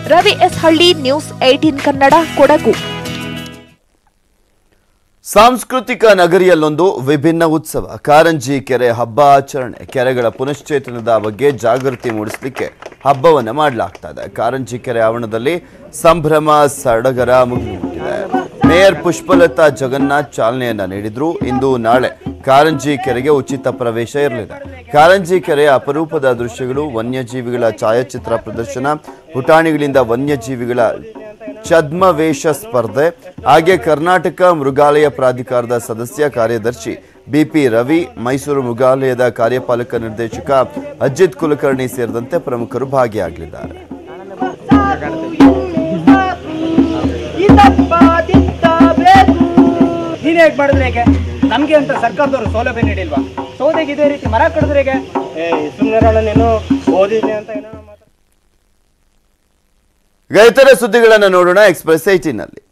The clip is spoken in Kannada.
Ravi S Halli news eighteen Kannada Kodagu ಸಾಂಸ್ಕೃತಿಕ ನಗರಿಯಲ್ಲೊಂದು ವಿಭಿನ್ನ ಉತ್ಸವ ಕಾರಂಜಿ ಕೆರೆ ಹಬ್ಬ ಆಚರಣೆ ಕೆರೆಗಳ ಪುನಶ್ಚೇತನದ ಬಗ್ಗೆ ಜಾಗೃತಿ ಮೂಡಿಸಲಿಕ್ಕೆ ಹಬ್ಬವನ್ನ ಮಾಡಲಾಗ್ತಾ ಇದೆ ಕಾರಂಜಿ ಕೆರೆ ಆವರಣದಲ್ಲಿ ಸಂಭ್ರಮ ಸಡಗರ ಮುಗಿದಿದೆ ಮೇಯರ್ ಪುಷ್ಪಲತಾ ಜಗನ್ನಾಥ್ ಚಾಲನೆಯನ್ನ ನೀಡಿದ್ರು ಇಂದು ನಾಳೆ ಕಾರಂಜಿ ಕೆರೆಗೆ ಉಚಿತ ಪ್ರವೇಶ ಇರಲಿದೆ ಕಾರಂಜಿ ಕೆರೆಯ ಅಪರೂಪದ ದೃಶ್ಯಗಳು ವನ್ಯಜೀವಿಗಳ ಛಾಯಾಚಿತ್ರ ಪ್ರದರ್ಶನ ಪುಟಾಣಿಗಳಿಂದ ವನ್ಯಜೀವಿಗಳ ಛದ್ಮವೇಷ ಸ್ಪರ್ಧೆ ಹಾಗೆ ಕರ್ನಾಟಕ ಮೃಗಾಲಯ ಪ್ರಾಧಿಕಾರದ ಸದಸ್ಯ ಕಾರ್ಯದರ್ಶಿ ಬಿಪಿ ರವಿ ಮೈಸೂರು ಮೃಗಾಲಯದ ಕಾರ್ಯಪಾಲಕ ನಿರ್ದೇಶಕ ಅಜಿತ್ ಕುಲಕರ್ಣಿ ಸೇರಿದಂತೆ ಪ್ರಮುಖರು ಭಾಗಿಯಾಗಲಿದ್ದಾರೆ ನೀನ್ ಹೇಗ್ ಮಾಡಿದ್ರೆ ಹೇಗೆ ನಮ್ಗೆ ಅಂತ ಸರ್ಕಾರದವರು ಸೌಲಭ್ಯ ನೀಡಿಲ್ವಾ ಸೌದೆಗೆ ಇದೇ ರೀತಿ ಮರ ಕಡಿದ್ರೆ ಹೇಗೆ ಏ ಸುಮ್ಮನೆ ನೀನು ಓದಿದ್ದೆ ಅಂತ ಏನೋ ಮಾತಾಡ್ತಾ- ಈಗ ಇತರೆ ಸುದ್ದಿಗಳನ್ನು ನೋಡೋಣ ಎಕ್ಸ್ಪ್ರೆಸ್ ಏಟಿನಲ್ಲಿ